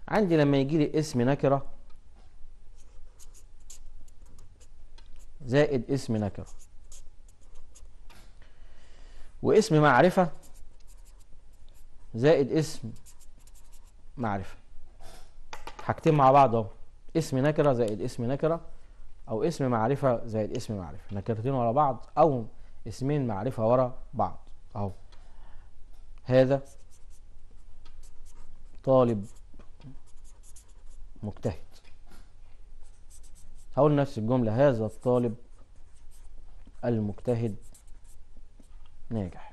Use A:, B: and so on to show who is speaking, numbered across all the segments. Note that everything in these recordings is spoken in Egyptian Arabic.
A: عندي لما يجي لي اسم نكره زائد اسم نكره واسم معرفه زائد اسم معرفه حاجتين مع بعض اهو اسم نكره زائد اسم نكره او اسم معرفه زائد اسم معرفه نكرتين ورا بعض او اسمين معرفه ورا بعض اهو هذا طالب مجتهد هقول نفس الجملة هذا الطالب المجتهد ناجح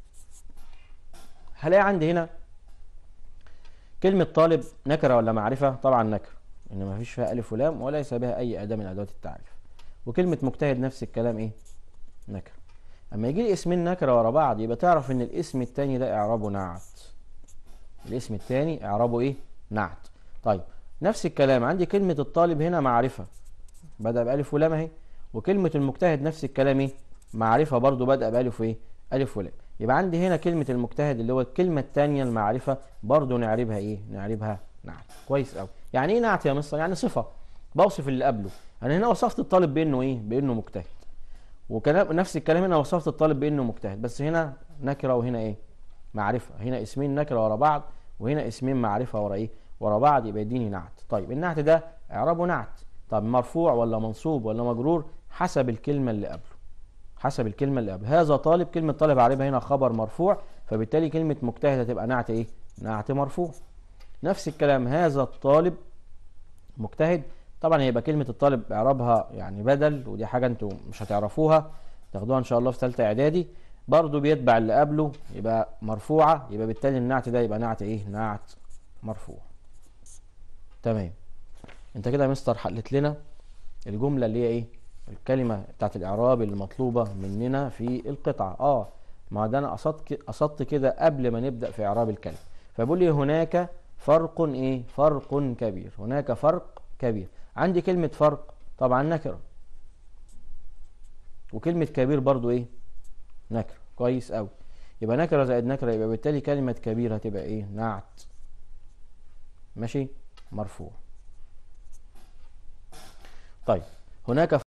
A: هلاقي عندي هنا كلمة طالب نكرة ولا معرفة طبعا نكرة ان مفيش فيها الف ولام وليس بها اي اداة من ادوات التعريف وكلمة مجتهد نفس الكلام ايه نكرة اما يجي لي اسمين نكرة ورا بعض يبقى تعرف ان الاسم التاني ده اعرابه نعت الاسم التاني اعرابه ايه نعت طيب نفس الكلام عندي كلمة الطالب هنا معرفة بدأ بألف ولام اهي وكلمة المجتهد نفس الكلام ايه معرفة برضو بدأ بألف ايه ألف ولام يبقى عندي هنا كلمة المجتهد اللي هو الكلمة التانية المعرفة برضو نعربها ايه نعربها نعت كويس قوي يعني ايه نعت يا مصر يعني صفة بوصف اللي قبله انا هنا وصفت الطالب بانه ايه بانه مجتهد وكلام نفس الكلام هنا وصفت الطالب بانه مجتهد بس هنا نكره وهنا ايه معرفه هنا اسمين نكره ورا بعض وهنا اسمين معرفه ورا ايه ورا بعض يبقى يديني نعت طيب النعت ده اعرابه نعت طب مرفوع ولا منصوب ولا مجرور حسب الكلمه اللي قبله حسب الكلمه اللي قبله هذا طالب كلمه طالب عاربها هنا خبر مرفوع فبالتالي كلمه مجتهد هتبقى نعت ايه نعت مرفوع نفس الكلام هذا الطالب مجتهد طبعا هيبقى كلمه الطالب اعرابها يعني بدل ودي حاجه انتوا مش هتعرفوها تاخدوها ان شاء الله في ثالثه اعدادي برضو بيتبع اللي قبله يبقى مرفوعه يبقى بالتالي النعت ده يبقى نعت ايه نعت مرفوع تمام انت كده يا مستر حلت لنا الجمله اللي هي ايه الكلمه بتاعت الاعراب اللي مطلوبه مننا في القطعه اه ما ده انا قصدت قصدت كده قبل ما نبدا في اعراب الكلمه فبقول لي هناك فرق ايه فرق كبير هناك فرق كبير عندي كلمه فرق طبعا نكره وكلمه كبير برضو ايه نكره كويس قوي يبقى نكره زائد نكره يبقى بالتالي كلمه كبير هتبقى ايه نعت ماشي مرفوع طيب هناك